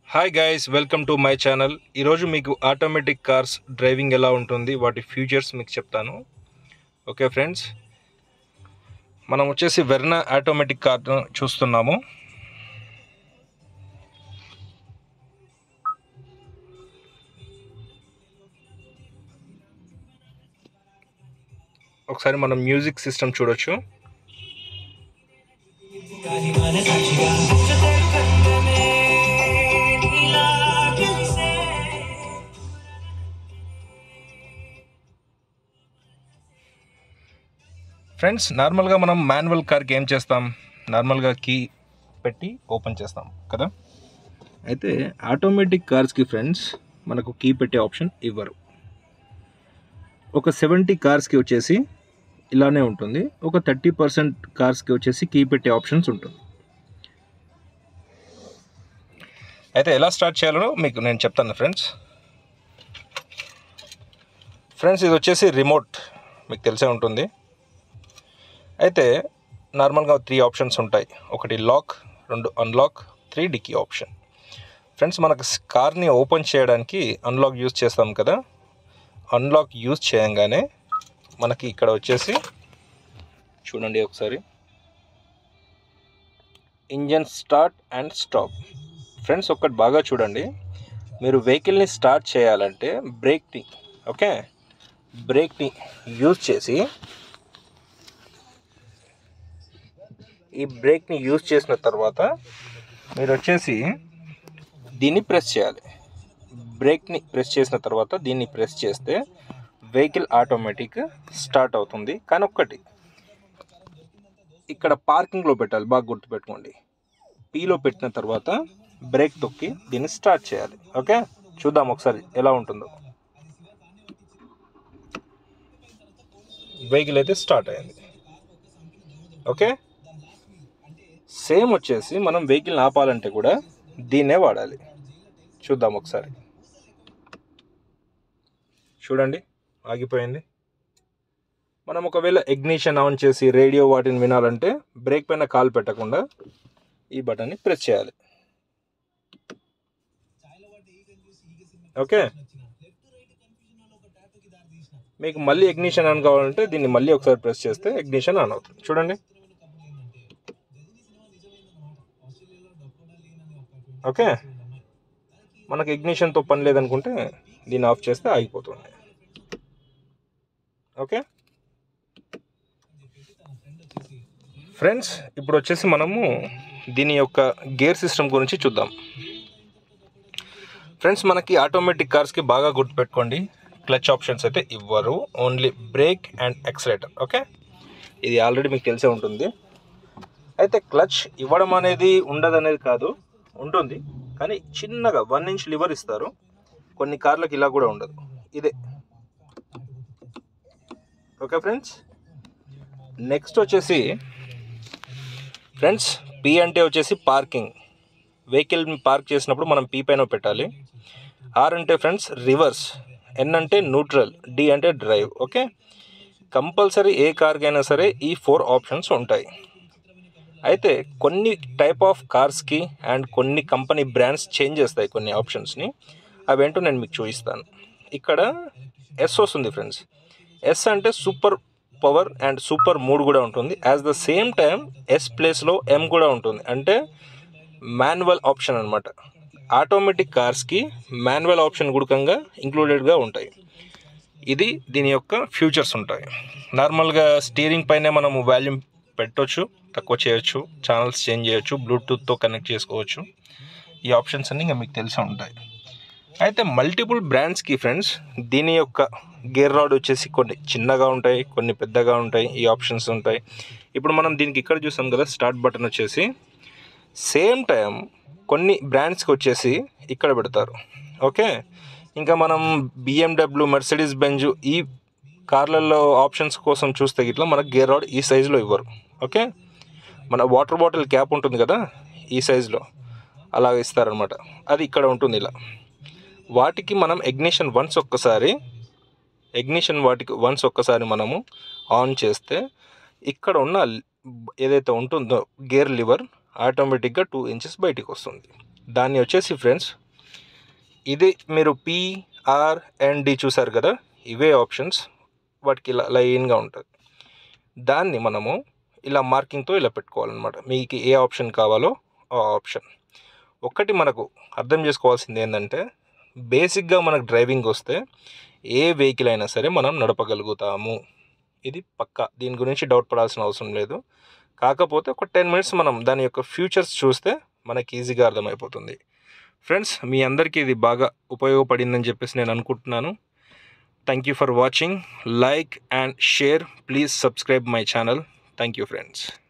hi guys welcome to my channel ఈరోజు మీకు automatic cars driving ఎలా ఉంటుంది వాటి ఫ్యూచర్స్ మీకు చెప్తాను ఓకే ఫ్రెండ్స్ మనం వచ్చేసి వెర్నా ఆటోమేటిక్ కార్ను చూస్తున్నాము ఒకసారి మనం మ్యూజిక్ సిస్టమ్ చూడొచ్చు ఫ్రెండ్స్ నార్మల్గా మనం మాన్యువల్ కార్కి ఏం చేస్తాం నార్మల్గా కీ పెట్టి ఓపెన్ చేస్తాం కదా అయితే ఆటోమేటిక్ కార్స్కి ఫ్రెండ్స్ మనకు కీ పెట్టే ఆప్షన్ ఇవ్వరు ఒక సెవెంటీ కార్స్కి వచ్చేసి ఇలానే ఉంటుంది ఒక థర్టీ పర్సెంట్ కార్స్కి వచ్చేసి కీ పెట్టే ఆప్షన్స్ ఉంటుంది అయితే ఎలా స్టార్ట్ చేయాలో మీకు నేను చెప్తాను ఫ్రెండ్స్ ఫ్రెండ్స్ ఇది వచ్చేసి రిమోట్ మీకు తెలిసే ఉంటుంది అయితే నార్మల్గా త్రీ ఆప్షన్స్ ఉంటాయి ఒకటి లాక్ రెండు unlock three dickey option friends మనకు కార్ని ఓపెన్ చేయడానికి అన్లాక్ యూజ్ చేస్తాం కదా అన్లాక్ యూజ్ చేయంగానే మనకి ఇక్కడ వచ్చేసి చూడండి ఒకసారి engine start and stop friends ఒక్కటి బాగా చూడండి మీరు వెహికల్ని స్టార్ట్ చేయాలంటే బ్రేక్ని ఓకే బ్రేక్ని యూజ్ చేసి ఈ బ్రేక్ని యూజ్ చేసిన తర్వాత మీరు వచ్చేసి దీన్ని ప్రెస్ చేయాలి బ్రేక్ని ప్రెస్ చేసిన తర్వాత దీన్ని ప్రెస్ చేస్తే వెహికల్ ఆటోమేటిక్ స్టార్ట్ అవుతుంది కానీ ఒక్కటి ఇక్కడ పార్కింగ్లో పెట్టాలి బాగా గుర్తుపెట్టుకోండి పీలో పెట్టిన తర్వాత బ్రేక్ తొక్కి దీన్ని స్టార్ట్ చేయాలి ఓకే చూద్దాం ఒకసారి ఎలా ఉంటుందో వెహికల్ అయితే స్టార్ట్ అయింది ఓకే సేమ్ వచ్చేసి మనం వెహికల్ని ఆపాలంటే కూడా దీన్నే వాడాలి చూద్దాం ఒకసారి చూడండి ఆగిపోయింది మనం ఒకవేళ ఇగ్నిషన్ ఆన్ చేసి రేడియో వాటిని వినాలంటే బ్రేక్ పైన కాల్ పెట్టకుండా ఈ బటన్ని ప్రెస్ చేయాలి ఓకే మీకు మళ్ళీ ఇగ్నిషన్ ఆన్ కావాలంటే దీన్ని మళ్ళీ ఒకసారి ప్రెస్ చేస్తే ఇగ్నిషన్ ఆన్ అవుతుంది చూడండి ఓకే మనకు ఇగ్నిషన్తో పని లేదనుకుంటే దీన్ని ఆఫ్ చేస్తే ఆగిపోతుంది ఓకే ఫ్రెండ్స్ ఇప్పుడు వచ్చేసి మనము దీని యొక్క గేర్ సిస్టమ్ గురించి చూద్దాం ఫ్రెండ్స్ మనకి ఆటోమేటిక్ కార్స్కి బాగా గుర్తుపెట్టుకోండి క్లచ్ ఆప్షన్స్ అయితే ఇవ్వరు only brake and accelerator okay ఇది ఆల్రెడీ మీకు తెలిసే ఉంటుంది అయితే క్లచ్ ఇవ్వడం అనేది ఉండదు అనేది కాదు ఉంటుంది కానీ చిన్నగా వన్ ఇంచ్ లివర్ ఇస్తారు కొన్ని కార్లకు ఇలా కూడా ఉండదు ఇదే ఓకే ఫ్రెండ్స్ నెక్స్ట్ వచ్చేసి ఫ్రెండ్స్ పి అంటే వచ్చేసి పార్కింగ్ వెహికల్ పార్క్ చేసినప్పుడు మనం పీ పైన పెట్టాలి ఆర్ అంటే ఫ్రెండ్స్ రివర్స్ ఎన్ అంటే న్యూట్రల్ డి అంటే డ్రైవ్ ఓకే కంపల్సరీ ఏ కార్కైనా సరే ఈ ఫోర్ ఆప్షన్స్ ఉంటాయి అయితే కొన్ని టైప్ ఆఫ్ కార్స్కి అండ్ కొన్ని కంపెనీ బ్రాండ్స్ చేంజ్ చేస్తాయి కొన్ని ఆప్షన్స్ని అవేంటో నేను మీకు చూపిస్తాను ఇక్కడ ఎస్ వస్తుంది ఫ్రెండ్స్ ఎస్ అంటే super power and super mood కూడా ఉంటుంది as the same time S ప్లేస్లో ఎం కూడా ఉంటుంది అంటే మాన్యువల్ ఆప్షన్ అనమాట ఆటోమేటిక్ కార్స్కి మాన్యువల్ ఆప్షన్ గుడకంగా ఇంక్లూడెడ్గా ఉంటాయి ఇది దీని యొక్క ఫ్యూచర్స్ ఉంటాయి నార్మల్గా స్టీరింగ్ పైనే మనము వాల్యూమ్ పెట్టవచ్చు తక్కువ చేయొచ్చు ఛానల్స్ చేంజ్ చేయొచ్చు బ్లూటూత్తో కనెక్ట్ చేసుకోవచ్చు ఈ ఆప్షన్స్ అన్నీ ఇంకా మీకు తెలిసి ఉంటాయి అయితే మల్టిపుల్ బ్రాండ్స్కి ఫ్రెండ్స్ దీని యొక్క గేర్ రాడ్ వచ్చేసి కొన్ని చిన్నగా ఉంటాయి కొన్ని పెద్దగా ఉంటాయి ఈ ఆప్షన్స్ ఉంటాయి ఇప్పుడు మనం దీనికి ఇక్కడ చూసాం కదా స్టార్ట్ బటన్ వచ్చేసి సేమ్ టైం కొన్ని బ్రాండ్స్కి వచ్చేసి ఇక్కడ పెడతారు ఓకే ఇంకా మనం బిఎండబ్ల్యూ మెర్సిడీస్ బెంజ్ ఈ కార్లలో ఆప్షన్స్ కోసం చూస్తే ఇట్లా మనకు గేర్ రాడ్ ఈ సైజులో ఇవ్వరు ఓకే మన వాటర్ బాటిల్ క్యాప్ ఉంటుంది కదా ఈ సైజులో అలా ఇస్తారనమాట అది ఇక్కడ ఉంటుంది ఇలా వాటికి మనం ఎగ్నిషన్ వన్స్ ఒక్కసారి ఎగ్నిషన్ వాటికి వన్స్ ఒక్కసారి మనము ఆన్ చేస్తే ఇక్కడ ఉన్న ఏదైతే ఉంటుందో గేర్ లివర్ ఆటోమేటిక్గా టూ ఇంచెస్ బయటికి వస్తుంది దాన్ని వచ్చేసి ఫ్రెండ్స్ ఇది మీరు పి ఆర్ అండ్ డి చూసారు కదా ఇవే ఆప్షన్స్ వాటికి ఇలా లైన్గా ఉంటుంది దాన్ని మనము ఇలా మార్కింగ్తో ఇలా పెట్టుకోవాలన్నమాట మీకు ఏ ఆప్షన్ కావాలో ఆ ఆప్షన్ ఒక్కటి మనకు అర్థం చేసుకోవాల్సింది ఏంటంటే బేసిక్గా మనకు డ్రైవింగ్ వస్తే ఏ వెహికల్ అయినా సరే మనం నడపగలుగుతాము ఇది పక్కా దీని గురించి డౌట్ పడాల్సిన అవసరం లేదు కాకపోతే ఒక టెన్ మినిట్స్ మనం దాని యొక్క ఫ్యూచర్స్ చూస్తే మనకి ఈజీగా అర్థమైపోతుంది ఫ్రెండ్స్ మీ అందరికీ ఇది బాగా ఉపయోగపడిందని చెప్పేసి నేను అనుకుంటున్నాను thank you for watching like and share please subscribe my channel thank you friends